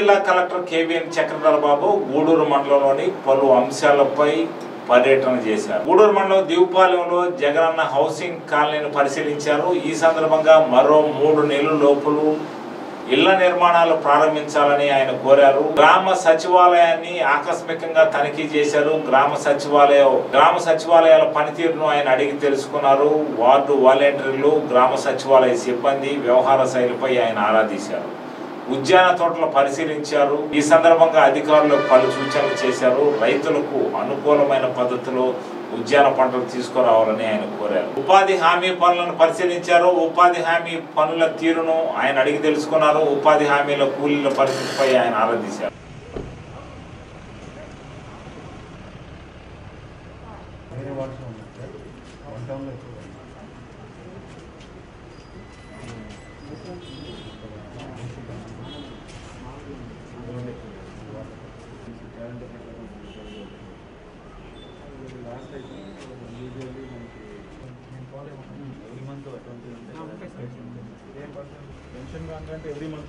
జిల్లా కలెక్టర్ కేవీఎన్ చక్రధర బాబు గూడూరు మండలంలోని పలు అంశాలపై పర్యటన చేశారు గూడూరు మండలం దీవుపాలెంలో జగనన్న హౌసింగ్ కాలనీని పరిశీలించారు ఈ సందర్భంగా మరో మూడు నెలల లోపులు ఇళ్ల నిర్మాణాలు ప్రారంభించాలని ఆయన కోరారు గ్రామ సచివాలయాన్ని ఆకస్మికంగా తనిఖీ చేశారు గ్రామ సచివాలయ గ్రామ సచివాలయాల పనితీరును ఆయన అడిగి తెలుసుకున్నారు వార్డు వాలంటీర్లు గ్రామ సచివాలయ సిబ్బంది వ్యవహార శైలిపై ఆయన ఆరాధించారు ఉద్యాన తోటలు పరిశీలించారు ఈ సందర్భంగా అధికారులు పలు సూచనలు చేశారు రైతులకు అనుకూలమైన పద్ధతిలో ఉద్యాన పంటలు తీసుకురావాలని ఆయన కోరారు ఉపాధి హామీ పనులను పరిశీలించారు ఉపాధి హామీ పనుల తీరును ఆయన అడిగి తెలుసుకున్నారు ఉపాధి హామీల కూలీల పరిస్థితిపై ఆయన ఆరాధించారు వేరే వాట్స్ ఉన్నాయి సార్ వన్ టౌన్లో ఎక్కువ లాస్ట్ అయితే యూజువల్లీ మనకి ఎవ్రీ మంత్ ట్వంటీ ఏ పర్సెంట్ పెన్షన్ కావాలంటే ఎవ్రీ మంత్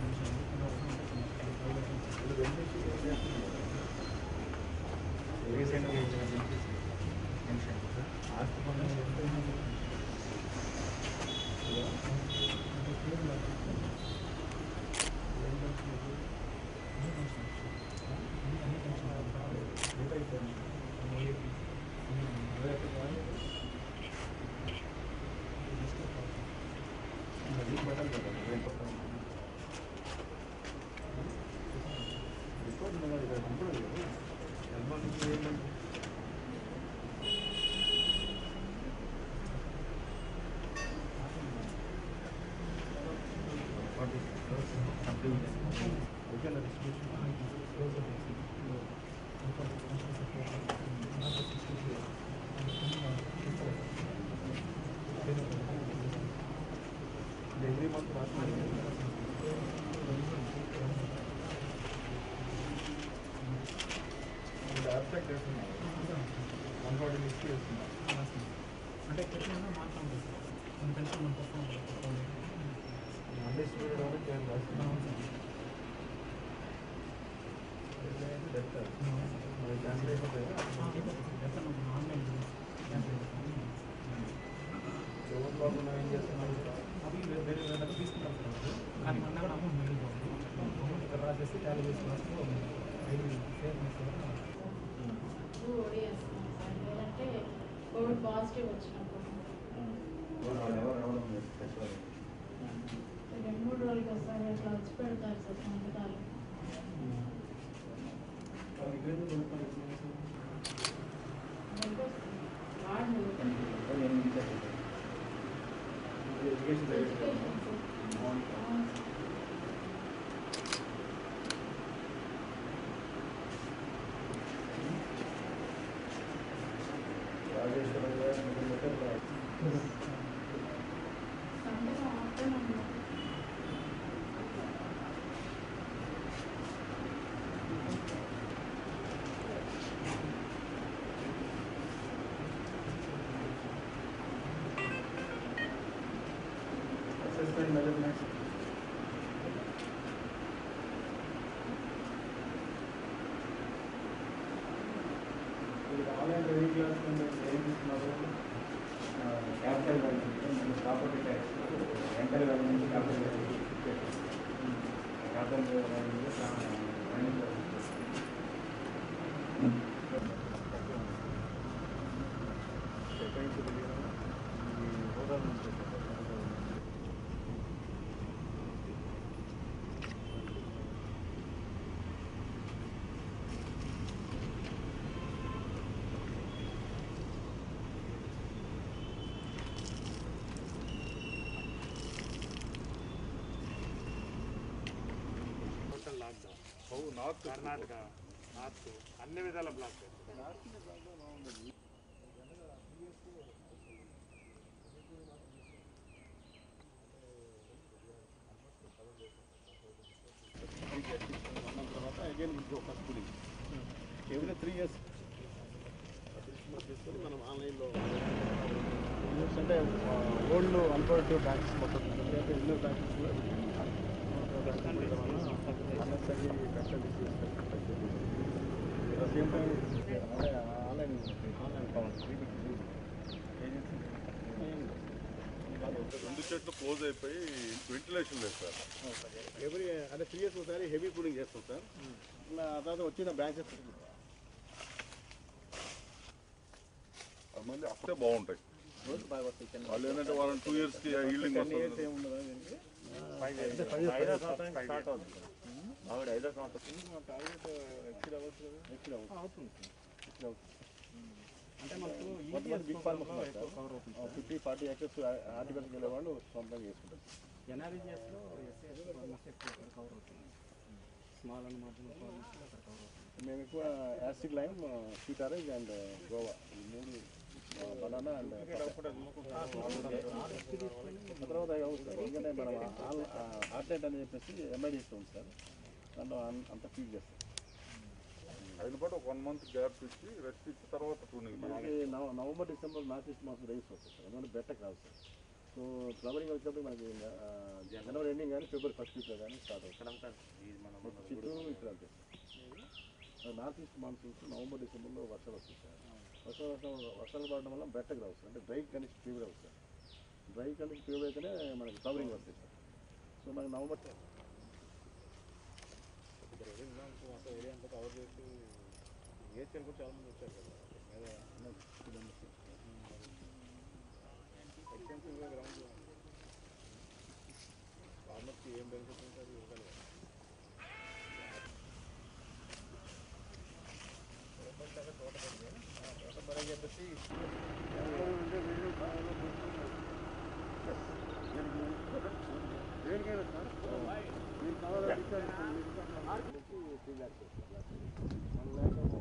రీసెంట్గా పెన్షన్ ఆస్తి పన్ను ఎవ్రీ మంత్ అబ్స్ట్రాక్ట్ చేస్తున్నాం వన్ ఫార్టీ సిక్స్టీ వేస్తున్నాం అంటే ఎట్లా మాట్లాడుతుంది సార్ కొన్ని పెన్షన్ మనకు వస్తుంది మళ్ళీ స్టూడెంట్ డెవలప్ చేయాలి రాస్తున్నాం బెటర్ మరి క్యాన్సిల్ అయిపోతాయి ఆన్లైన్ ఎవరు బాగున్నా ఏం చేస్తున్నారు అవి వేరే వేరే దగ్గర తీసుకుంటాం సార్ కానీ మన కూడా అమౌంట్ మిగిలిపోతుంది అమౌంట్ ఇక్కడ రాసేసి ట్యాలీ చేసి రాస్తూ ఐదు షేర్ టూ ఓడిఎస్తున్నాం సార్ లేదంటే కోవిడ్ పాజిటివ్ వచ్చినప్పుడు ఎవరు రావడం లేదు ఫెస్టివల్ రెండు మూడు రోజులకి ఒకసారి అట్లా వచ్చి పెడతారు సార్ సంతకాలు వాడు ఎడ్యుకేషన్ ఎడ్యుకేషన్ సార్ రాజేశ్వరం గారు మిగిలిన సంతకం ఆఫ్టర్నూన్ అసెస్మెంట్ మెజర్మెంట్స్ ఇది ఆన్లైన్ రెవెన్యూ క్లాస్ ఏం తీసుకున్నారు capital value property tax rental value నుంచి capital value capital value total lockdown Karnataka north అన్ని విధాల బ్లాక్ తర్వాత అగైన్ ఇంకో first cooling every three years తీసుకొని మనం ఆన్లైన్లో అంటే ఓల్డ్ అన్ప్రొడక్టివ్ బ్యాంక్స్ మొత్తం ఎన్నో banks NSI custody same time online online account agency రెండు చెట్లు క్లోజ్ అయిపోయి వెంటిలేషన్ లేదు సార్ ఎవ్రీ అంటే త్రీ ఇయర్స్ ఒకసారి హెవీ కూలింగ్ చేస్తాం సార్ నా తర్వాత వచ్చిన బ్రాంచెస్ అది మళ్ళీ అప్పుడే బాగుంటాయి రోజు బాగా వస్తాయి చిన్న వాళ్ళు ఏంటంటే వాళ్ళని టూ ఇయర్స్కి హీల్డింగ్ టెన్ ఇయర్స్ వస్తుంది ఏముండదా దీనికి ఐదో సంవత్సరం స్టార్ట్ అవుతుంది ఆవిడ ఐదో సంవత్సరం మా టార్గెట్ ఎక్సిడ్ అవ్వచ్చు కదా ఎక్సిడ్ అవ్వచ్చు అవుతుంది ఎక్సిడ్ అవుతుంది అంటే మనకు కొంతమంది big farmers fifty forty acres ఆర్టికల్స్కి వెళ్ళే వాళ్ళు సొంతంగా చేసుకుంటారు ఎన్ఆర్ఈజిఎస్లో ఎస్ఏఎస్ ఆల్మోస్ట్ ఎక్కువ ఇక్కడ కవర్ అవుతుంది స్మాల్ అండ్ మార్జినల్ ఫార్మర్స్ అక్కడ కవర్ అవుతుంది మేము ఎక్కువ acid lime sweet orange and guava ఈ మూడు బనానా అండ్ తర్వాత అవి అవుతుంది ఎందుకంటే మనం హార్ట్లైట్ అని చెప్పేసి ఎంఐడి ఇస్తాం సార్ దాంట్లో అన్- అంతా ఫీడ్ చేస్తాం అయిన పాటు ఒక వన్ మంత్ గ్యాప్ ఇచ్చి రెస్ట్ ఇచ్చి తర్వాత ప్రూనింగ్ మనకి నవ- నవంబర్ డిసెంబర్ నార్త్ ఈస్ట్ మాసం రైస్ వస్తుంది సార్ ఎందుకంటే బెట్టకు రాదు సార్ సో ఫ్లవరింగ్ వచ్చినప్పుడు మనకి ఆ, జనవరి ఎండింగ్ కానీ ఫిబ్రవరి ఫస్ట్ వీక్లో కానీ స్టార్ట్ అవుతుంది మొత్తం చిత్తూరు ఇక్కడ అంతే sir north east monsoons November డిసెంబర్లో వర్షాలు వస్తాయి సార్ వర్షం వర్షం వర్షాలు పడడం వల్ల బెట్టకు రావు సార్ అంటే డ్రై కండిషన్ ఫీవర్ అవుతుంది సార్ డ్రై కండిషన్ ఫీవర్ అయితేనే మనకి ఫ్లవరింగ్ వస్తాయి సార్ సో మనకి నవంబర్ ఏరియా అంతా కవర్ చేసి ఏహెచ్ఎల్ కూడా చాలా మంది వచ్చారు కదా ఎక్స్టెన్సివ్గా గ్రౌండ్ ఫార్మర్స్కి ఏం బెనిఫిట్ ఉంటుంది ఇవ్వగలరు తోటపడి చెప్పేసి దేనికైనా సార్ మీకు కావాలంటే three lakhs one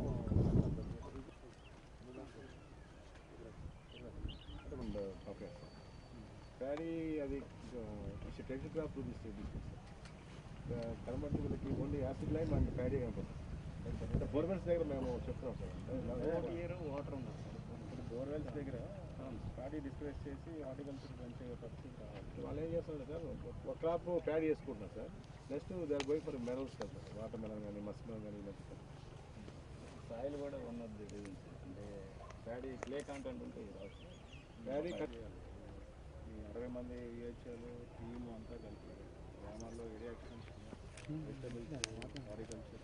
lakh okay paddy అది టెక్నిక్ క్రాప్ చూపిస్తుంది కనబడి వీళ్ళకి only acid line and paddy కనపడుతుంది అంటే బోర్వెల్స్ దగ్గర మేము చెప్తున్నాం సార్ ఇయర్ వాటర్ ఉంది ఇప్పుడు బోర్వెల్స్ దగ్గర ప్యాడీ డిస్ప్లేస్ చేసి హార్టికల్చర్ మంచిగా పరిస్థితి రావాలి వాళ్ళు ఏం చేస్తున్నారు సార్ ఒక క్రాప్ ప్యాడీ చేసుకుంటున్నారు sir next they are going for మెరల్స్ సార్ వాటర్ మెలన్ కానీ మస్క్ మెలన్ కానీ ఇలా సాయిల్ కూడా ఉన్నది అంటే ప్యాడీ క్లే కాంటెంట్ ఉంటే ప్యాడీ ఈ అరవై మంది విహెచ్ఎల్ టీమ్ అంతా కలిపి గ్రామాల్లో area extension vegetables horticulture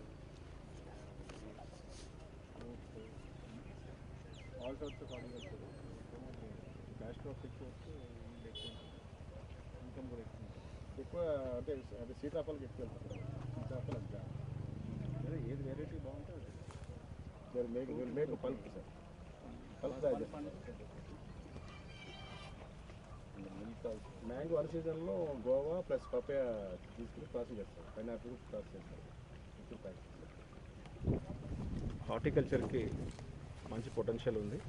all types of horticulture cash crop ఎక్కువ వస్తే ఎక్కువ ఇన్కమ్ కూడా ఎక్కువ ఎక్కువ అంటే అంటే సీతాఫలకి ఎక్కువ వెళ్తుంది సీతాఫలం అదే ఏది వెరైటీ బాగుంటుంది అది make make pulp sir pulp mango అన్ సీజన్లో గోవా ప్లస్ పపాయ తీసుకుని ప్రాసెస్ చేస్తారు పైనాపిల్ ప్రాసెస్ చేస్తారు ఇప్పుడు ప్యాక్ హార్టికల్చర్కి మంచి పొటెన్షియల్ ఉంది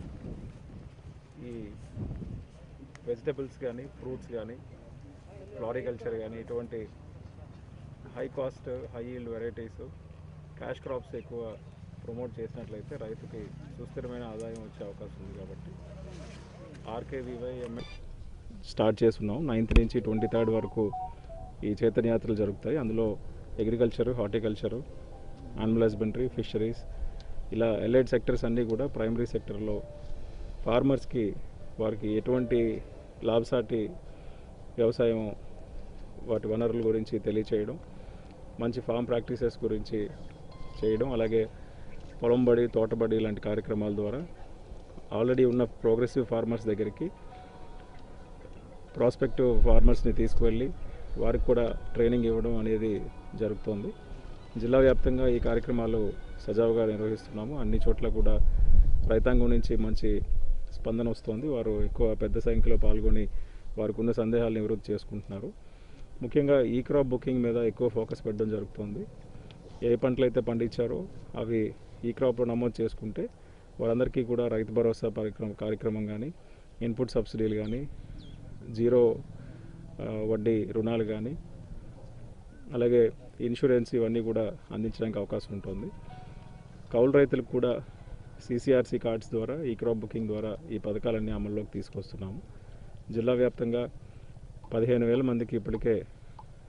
ఈ వెజిటబుల్స్ కానీ ఫ్రూట్స్ కానీ ఫ్లారికల్చర్ కానీ ఇటువంటి high cost high yield varieties cash crops ఎక్కువ ప్రమోట్ చేసినట్లయితే రైతుకి సుస్థిరమైన ఆదాయం వచ్చే అవకాశం ఉంది కాబట్టి ఆర్కేవీవై ఎంఎల్ స్టార్ట్ చేస్తున్నాం నైన్త్ నుంచి ట్వంటీ థర్డ్ వరకు ఈ చైతన్య యాత్రలు జరుగుతాయి అందులో agriculture horticulture animal husbandry fisheries ఇలా ఎలైడ్ సెక్టర్స్ అన్నీ కూడా ప్రైమరీ సెక్టర్లో ఫార్మర్స్కి వారికి ఎటువంటి లాభసాటి వ్యవసాయం వాటి వనరుల గురించి తెలియచేయడం మంచి ఫామ్ ప్రాక్టీసెస్ గురించి చేయడం అలాగే పొలం బడి తోటబడి ఇలాంటి కార్యక్రమాల ద్వారా ఆల్రెడీ ఉన్న ప్రోగ్రెసివ్ ఫార్మర్స్ దగ్గరికి ప్రాస్పెక్టివ్ ఫార్మర్స్ని తీసుకువెళ్ళి వారికి కూడా ట్రైనింగ్ ఇవ్వడం అనేది జరుగుతోంది జిల్లా వ్యాప్తంగా ఈ కార్యక్రమాలు సజావుగా నిర్వహిస్తున్నాము అన్ని చోట్ల కూడా రైతాంగం నుంచి మంచి స్పందన వస్తుంది వారు ఎక్కువ పెద్ద సంఖ్యలో పాల్గొని వారికి ఉన్న సందేహాలు నివృత్తి చేసుకుంటున్నారు ముఖ్యంగా ఈ క్రాప్ బుకింగ్ మీద ఎక్కువ ఫోకస్ పెట్టడం జరుగుతుంది ఏ పంటలు అయితే పండించారో అవి ఈ క్రాప్లో నమోదు చేసుకుంటే వారందరికీ కూడా రైతు భరోసా కార్యక్రమం కార్యక్రమం కానీ ఇన్పుట్ సబ్సిడీలు కానీ జీరో ఆ, వడ్డీ రుణాలు కానీ అలాగే ఇన్సూరెన్స్ ఇవన్నీ కూడా అందించడానికి అవకాశం ఉంటుంది కౌలు రైతులకు కూడా సీసీఆర్సీ కార్డ్స్ ద్వారా ఈ క్రాప్ బుకింగ్ ద్వారా ఈ పథకాలన్నీ అమల్లోకి తీసుకొస్తున్నాము జిల్లా వ్యాప్తంగా పదిహేను వేల మందికి ఇప్పటికే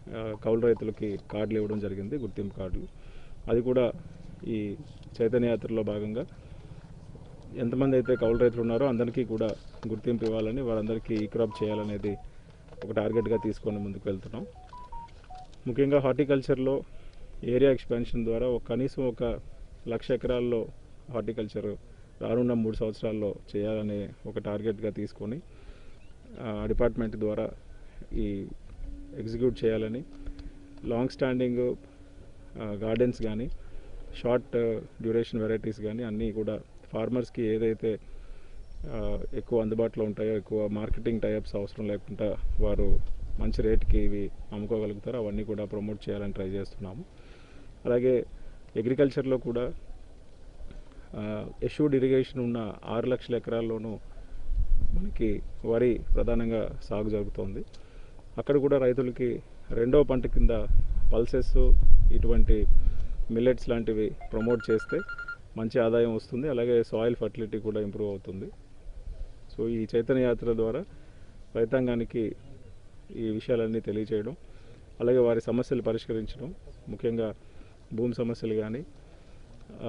ఆ, కౌలు రైతులకి కార్డులు ఇవ్వడం జరిగింది గుర్తింపు కార్డులు అది కూడా ఈ చైతన్య యాత్రలో భాగంగా ఎంతమంది అయితే కౌలు రైతులు ఉన్నారో అందరికీ కూడా గుర్తింపు ఇవ్వాలని వారందరికీ ఈ క్రాప్ చేయాలనేది ఒక టార్గెట్గా తీసుకొని ముందుకు వెళ్తున్నాం ముఖ్యంగా హార్టికల్చర్లో ఏరియా ఎక్స్పాన్షన్ ద్వారా ఒక కనీసం ఒక లక్ష ఎకరాల్లో హార్టికల్చర్ రానున్న మూడు సంవత్సరాల్లో చేయాలనే ఒక టార్గెట్గా తీసుకొని ఆ డిపార్ట్మెంట్ ద్వారా ఈ ఎగ్జిక్యూట్ చేయాలని లాంగ్ స్టాండింగ్ గార్డెన్స్ కానీ షార్ట్ డ్యూరేషన్ వెరైటీస్ కానీ అన్నీ కూడా ఫార్మర్స్కి ఏదైతే ఆ, ఎక్కువ అందుబాటులో ఉంటాయో ఎక్కువ మార్కెటింగ్ టైప్స్ అవసరం లేకుండా వారు మంచి రేట్కి ఇవి అమ్ముకోగలుగుతారో అవన్నీ కూడా ప్రమోట్ చేయాలని ట్రై చేస్తున్నాము అలాగే అగ్రికల్చర్లో కూడా ఎష్యూడ్ ఇరిగేషన్ ఉన్న ఆరు లక్షల ఎకరాల్లోనూ మనకి వరి ప్రధానంగా సాగు జరుగుతోంది అక్కడ కూడా రైతులకి రెండో పంట కింద పల్సెస్ ఇటువంటి మిల్లెట్స్ లాంటివి ప్రమోట్ చేస్తే మంచి ఆదాయం వస్తుంది అలాగే సాయిల్ ఫర్టిలిటీ కూడా ఇంప్రూవ్ అవుతుంది సో ఈ చైతన్య యాత్ర ద్వారా రైతాంగానికి ఈ విషయాలన్నీ తెలియచేయడం అలాగే వారి సమస్యలు పరిష్కరించడం ముఖ్యంగా భూమి సమస్యలు కానీ ఆ,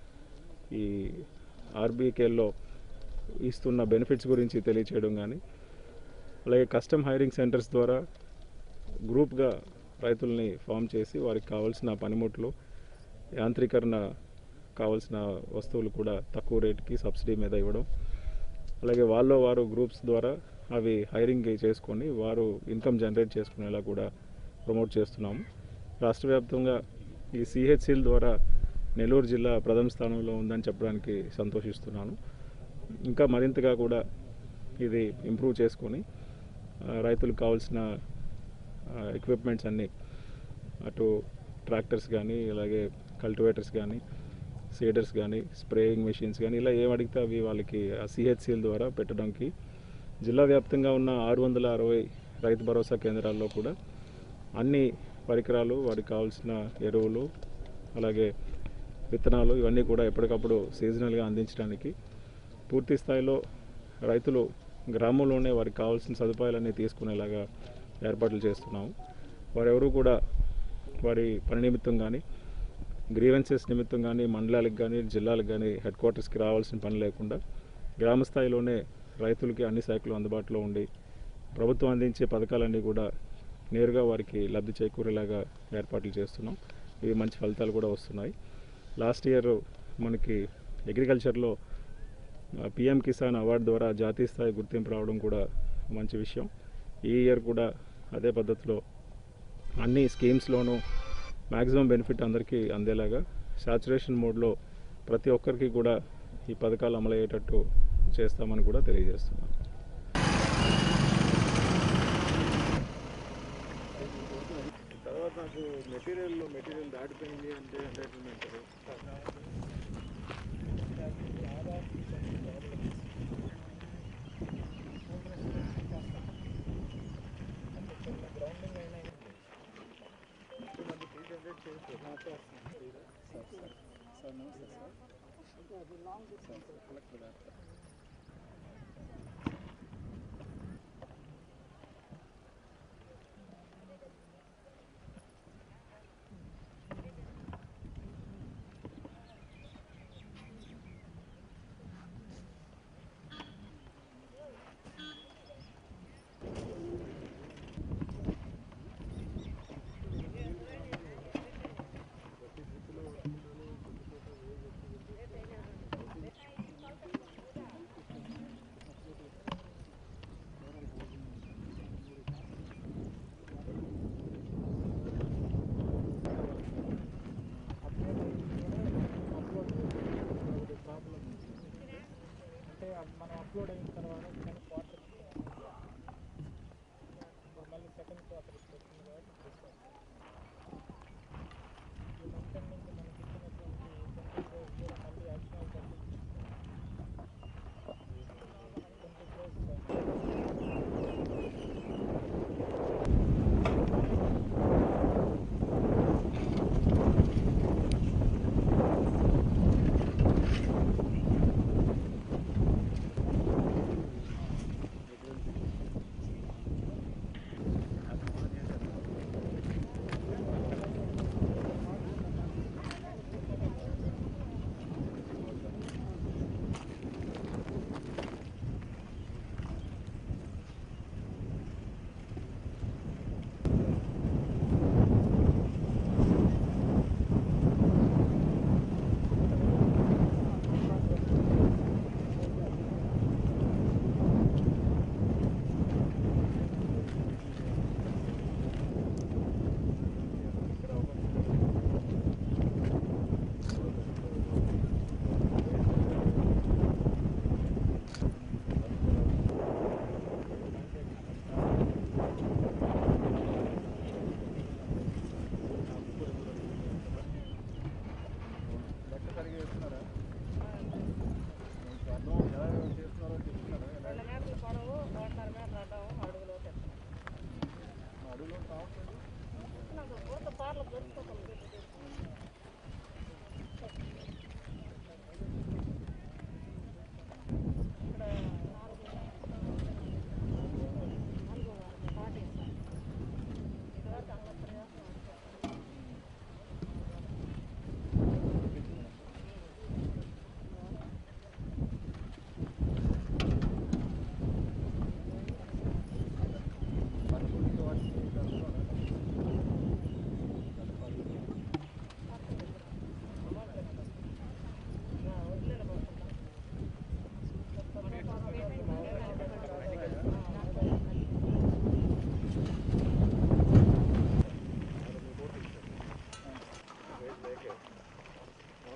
ఈ ఆర్బీకేల్లో ఇస్తున్న బెనిఫిట్స్ గురించి తెలియచేయడం కానీ అలాగే కస్టమ్ హైరింగ్ సెంటర్స్ ద్వారా గ్రూప్గా రైతుల్ని ఫామ్ చేసి వారికి కావాల్సిన పనిముట్లు యాంత్రీకరణ కావాల్సిన వస్తువులు కూడా తక్కువ రేటుకి సబ్సిడీ మీద ఇవ్వడం అలాగే వాళ్ళు వారు గ్రూప్స్ ద్వారా అవి హైరింగ్ చేసుకొని వారు ఇన్కమ్ జనరేట్ చేసుకునేలా కూడా ప్రమోట్ చేస్తున్నాము రాష్ట్ర వ్యాప్తంగా ఈ సిహెచ్సిల ద్వారా నెల్లూరు జిల్లా ప్రథమ స్థానంలో ఉందని చెప్పడానికి సంతోషిస్తున్నాను ఇంకా మరింతగా కూడా ఇది ఇంప్రూవ్ చేసుకొని ఆ, రైతులకు కావాల్సిన ఎక్విప్మెంట్స్ అన్నీ అటు ట్రాక్టర్స్ కానీ అలాగే కల్టివేటర్స్ కానీ సీడర్స్ కానీ స్ప్రేయింగ్ మెషిన్స్ కానీ ఇలా ఏం అడిగితే అవి వాళ్ళకి ఆ సిహెచ్సిల ద్వారా పెట్టడానికి జిల్లా వ్యాప్తంగా ఉన్న ఆరు వందల అరవై రైతు భరోసా కేంద్రాల్లో కూడా అన్ని పరికరాలు వారికి కావాల్సిన ఎరువులు అలాగే విత్తనాలు ఇవన్నీ కూడా ఎప్పటికప్పుడు సీజనల్గా అందించడానికి పూర్తి స్థాయిలో రైతులు గ్రామంలోనే వారికి కావాల్సిన సదుపాయాలన్నీ తీసుకునేలాగా ఏర్పాట్లు చేస్తున్నాము వారెవరూ కూడా వారి పని నిమిత్తం కానీ గ్రీవెన్సెస్ నిమిత్తం కానీ మండలాలకు కానీ జిల్లాలకు కానీ హెడ్ క్వార్టర్స్కి రావాల్సిన పని లేకుండా గ్రామ స్థాయిలోనే రైతులకి అన్ని శాఖలు అందుబాటులో ఉండి ప్రభుత్వం అందించే పథకాలన్నీ కూడా నేరుగా వారికి లబ్ధి చేకూరేలాగా ఏర్పాట్లు చేస్తున్నాం ఇవి మంచి ఫలితాలు కూడా వస్తున్నాయి లాస్ట్ ఇయర్ మనకి అగ్రికల్చర్లో పిఎం కిసాన్ అవార్డు ద్వారా జాతీయ స్థాయి గుర్తింపు రావడం కూడా మంచి విషయం ఈ ఇయర్ కూడా అదే పద్ధతిలో అన్ని స్కీమ్స్లోనూ మ్యాక్సిమం బెనిఫిట్ అందరికీ అందేలాగా సాచురేషన్ మోడ్లో ప్రతి ఒక్కరికి కూడా ఈ పథకాలు అమలయ్యేటట్టు చేస్తామని కూడా తెలియజేస్తున్నాను తర్వాత నాకు మెటీరియల్లో మెటీరియల్ దాటిపోయింది అంటే ఎంటర్టైన్మెంట్ ప్రాబ్లం అంటే అది మనం అప్లోడ్ అయిన తర్వాత కానీ క్వార్టర్ మళ్ళీ సెకండ్ క్వార్టర్ వస్తుంది కాబట్టి తీసుకోవాలి ఈ మంత్ ఎండింగ్ మనకి ఇచ్చినటువంటి ట్వంటీ క్రోర్స్ కూడా మళ్ళీ అడిషనల్ ట్వంటీ ట్వంటీ క్రోర్స్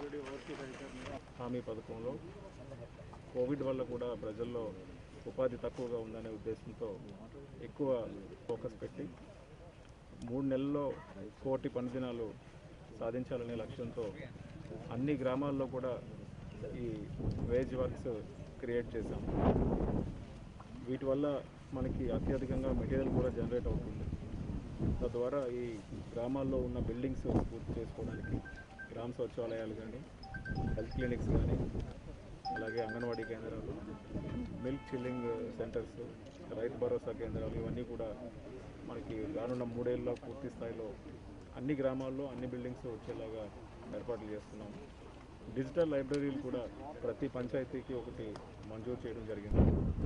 హామీ పథకంలో కోవిడ్ వల్ల కూడా ప్రజల్లో ఉపాధి తక్కువగా ఉందనే ఉద్దేశంతో ఎక్కువ ఫోకస్ పెట్టి మూడు నెలల్లో కోటి పని దినాలు సాధించాలనే లక్ష్యంతో అన్ని గ్రామాల్లో కూడా ఈ వేజ్ వర్క్స్ క్రియేట్ చేశాం వీటి వల్ల మనకి అత్యధికంగా మెటీరియల్ కూడా జనరేట్ అవుతుంది తద్వారా ఈ గ్రామాల్లో ఉన్న బిల్డింగ్స్ పూర్తి చేసుకోవడానికి గ్రామ సచివాలయాలు కానీ హెల్త్ క్లినిక్స్ కానీ అలాగే అంగన్వాడీ కేంద్రాలు మిల్క్ చిల్లింగ్ సెంటర్స్ రైతు భరోసా కేంద్రాలు ఇవన్నీ కూడా మనకి రానున్న మూడేళ్ళలో పూర్తి స్థాయిలో అన్ని గ్రామాల్లో అన్ని బిల్డింగ్స్ వచ్చేలాగా ఏర్పాట్లు చేస్తున్నాం డిజిటల్ లైబ్రరీలు కూడా ప్రతి పంచాయతీకి ఒకటి మంజూరు చేయడం జరిగింది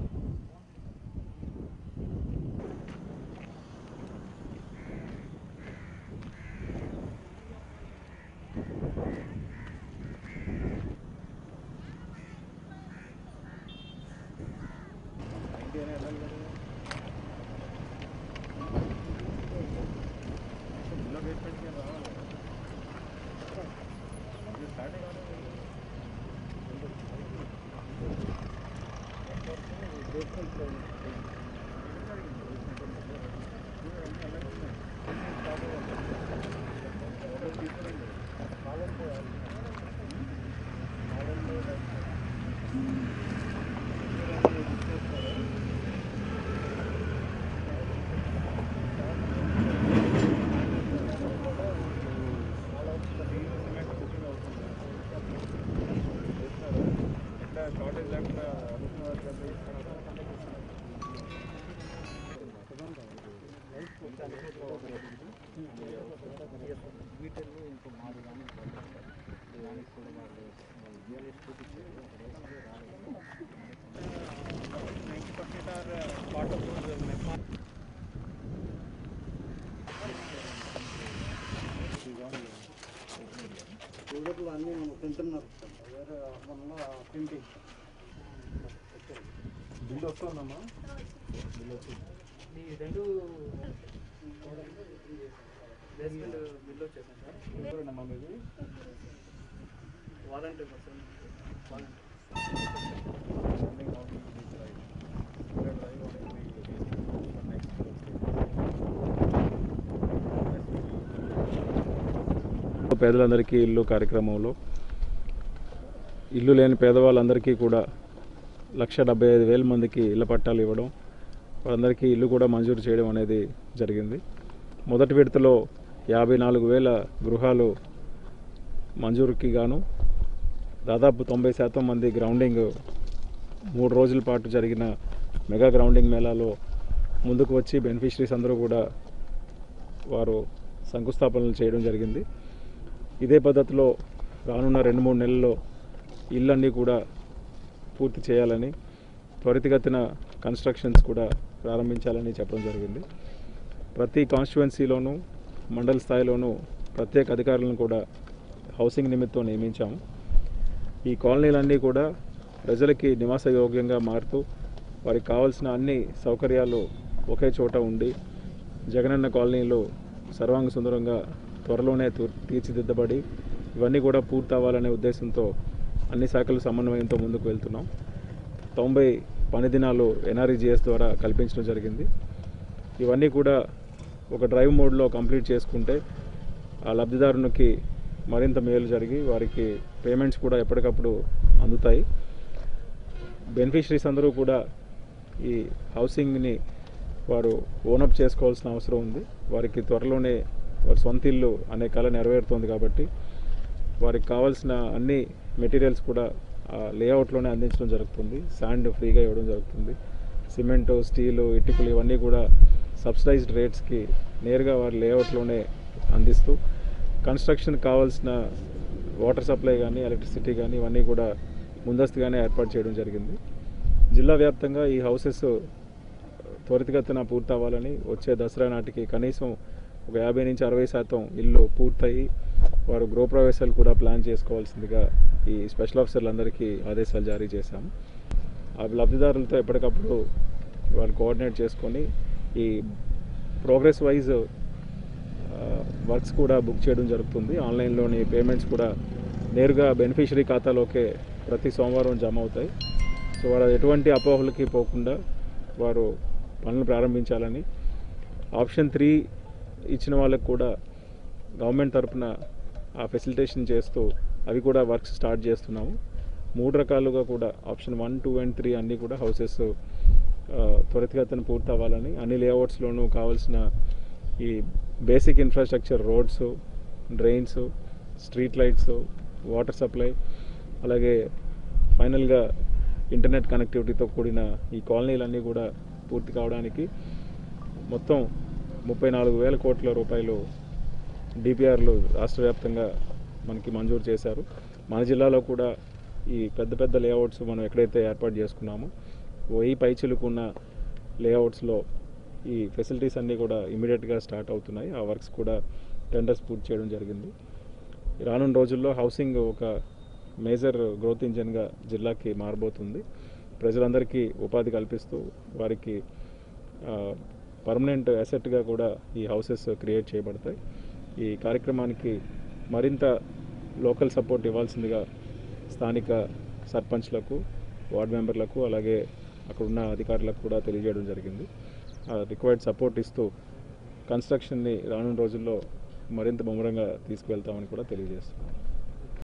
అన్నీ తింటున్నారు వేరే మనలో ప్రింటింగ్ బిల్లు వస్తుందమ్మా ఈ రెండు బేస్మెంట్ బిల్ వచ్చేసాం సార్ అమ్మా మీది వాలంటీర్ పర్సన్ వాలంటీర్ పేదలందరికీ ఇల్లు కార్యక్రమంలో ఇల్లు లేని పేదవాళ్ళందరికీ కూడా లక్ష డెబ్బై ఐదు వేల మందికి ఇళ్ళ పట్టాలు ఇవ్వడం వాళ్ళందరికీ ఇల్లు కూడా మంజూరు చేయడం అనేది జరిగింది మొదటి విడతలో యాభై నాలుగు వేల గృహాలు మంజూరుకి గాను దాదాపు తొంభై శాతం మంది గ్రౌండింగ్ మూడు రోజుల పాటు జరిగిన మెగా గ్రౌండింగ్ మేళాలో ముందుకు వచ్చి బెనిఫిషరీస్ అందరూ కూడా వారు శంకుస్థాపనలు చేయడం జరిగింది ఇదే పద్ధతిలో రానున్న రెండు మూడు నెలల్లో ఇళ్ళన్నీ కూడా పూర్తి చేయాలని త్వరితగతిన కన్స్ట్రక్షన్స్ కూడా ప్రారంభించాలని చెప్పడం జరిగింది ప్రతి కాన్స్టిట్యువెన్సీలోనూ మండల స్థాయిలోనూ ప్రత్యేక అధికారులను కూడా హౌసింగ్ నిమిత్తం నియమించాము ఈ కాలనీలన్నీ కూడా ప్రజలకి నివాసయోగ్యంగా మారుతూ వారికి కావాల్సిన అన్ని సౌకర్యాలు ఒకే చోట ఉండి జగనన్న కాలనీలు సర్వాంగ సుందరంగా త్వరలోనే తూ- తీర్చిదిద్దబడి ఇవన్నీ కూడా పూర్తి అవ్వాలనే ఉద్దేశంతో అన్ని శాఖల సమన్వయంతో ముందుకు వెళ్తున్నాం తొంభై పని దినాలు ఎన్ఆర్ఈజిఎస్ ద్వారా కల్పించడం జరిగింది ఇవన్నీ కూడా ఒక డ్రైవ్ మోడ్లో కంప్లీట్ చేసుకుంటే ఆ లబ్ధిదారునికి మరింత మేలు జరిగి వారికి పేమెంట్స్ కూడా ఎప్పటికప్పుడు అందుతాయి బెనిఫిషరీస్ అందరూ కూడా ఈ హౌసింగ్ని వారు ఓనప్ చేసుకోవాల్సిన అవసరం ఉంది వారికి త్వరలోనే వారి సొంత ఇల్లు అనే కళ నెరవేరుతోంది కాబట్టి వారికి కావాల్సిన అన్ని మెటీరియల్స్ కూడా ఆ లేఅవుట్లోనే అందించడం జరుగుతుంది శాండ్ ఫ్రీగా ఇవ్వడం జరుగుతుంది సిమెంటు స్టీలు ఇటుకలు ఇవన్నీ కూడా సబ్సిడైజ్డ్ రేట్స్కి నేరుగా వారి లేఅవుట్లోనే అందిస్తూ కన్స్ట్రక్షన్ కావాల్సిన వాటర్ సప్లై కానీ ఎలక్ట్రిసిటీ కానీ ఇవన్నీ కూడా ముందస్తుగానే ఏర్పాటు చేయడం జరిగింది జిల్లా వ్యాప్తంగా ఈ హౌసెస్ త్వరితగతిన పూర్తి అవ్వాలని వచ్చే దసరా నాటికి కనీసం ఒక యాభై నుంచి అరవై శాతం ఇల్లు పూర్తయి వారు గృహప్రవేశాలు కూడా ప్లాన్ చేసుకోవాల్సిందిగా ఈ స్పెషల్ ఆఫీసర్లందరికీ ఆదేశాలు జారీ చేశాము ఆ లబ్ధిదారులతో ఎప్పటికప్పుడు వాళ్ళు కోఆర్డినేట్ చేసుకొని ఈ ప్రోగ్రెస్ వైజ్ వర్క్స్ కూడా బుక్ చేయడం జరుగుతుంది ఆన్లైన్లోని పేమెంట్స్ కూడా నేరుగా బెనిఫిషరీ ఖాతాలోకే ప్రతి సోమవారం జమ అవుతాయి సో వారు ఎటువంటి అపోహలకి పోకుండా వారు పనులు ప్రారంభించాలని ఆప్షన్ త్రీ ఇచ్చిన వాళ్ళకి కూడా గవర్నమెంట్ తరపున ఆ ఫెసిలిటేషన్ చేస్తూ అవి కూడా వర్క్స్ స్టార్ట్ చేస్తున్నాము మూడు రకాలుగా కూడా option one two and three అన్నీ కూడా హౌసెస్ త్వరితగతిన పూర్తి అవ్వాలని అన్ని లేఅవుట్స్లోనూ కావాల్సిన ఈ basic infrastructure roads drains street lights water supply అలాగే ఫైనల్గా ఇంటర్నెట్ కనెక్టివిటీతో కూడిన ఈ కాలనీలన్నీ కూడా పూర్తి కావడానికి మొత్తం ముప్పై నాలుగు వేల కోట్ల రూపాయలు డిపిఆర్లు రాష్ట్ర వ్యాప్తంగా మనకి మంజూరు చేశారు మన జిల్లాలో కూడా ఈ పెద్ద పెద్ద లేఅవుట్స్ మనం ఎక్కడైతే ఏర్పాటు చేసుకున్నామో వెయ్యి పైచిలకు ఉన్న లేఅవుట్స్లో ఈ ఫెసిలిటీస్ అన్నీ కూడా ఇమీడియట్గా స్టార్ట్ అవుతున్నాయి ఆ వర్క్స్ కూడా టెండర్స్ పూర్తి చేయడం జరిగింది రానున్న రోజుల్లో హౌసింగ్ ఒక మేజర్ గ్రోత్ ఇంజన్గా జిల్లాకి మారబోతుంది ప్రజలందరికీ ఉపాధి కల్పిస్తూ వారికి పర్మనెంట్ అసెట్గా కూడా ఈ హౌసెస్ క్రియేట్ చేయబడతాయి ఈ కార్యక్రమానికి మరింత లోకల్ సపోర్ట్ ఇవ్వాల్సిందిగా స్థానిక సర్పంచ్లకు వార్డు మెంబర్లకు అలాగే అక్కడున్న అధికారులకు కూడా తెలియజేయడం జరిగింది రిక్వైర్డ్ సపోర్ట్ ఇస్తూ కన్స్ట్రక్షన్ని రానున్న రోజుల్లో మరింత ముమ్మరంగా తీసుకువెళ్తామని కూడా తెలియజేస్తున్నాం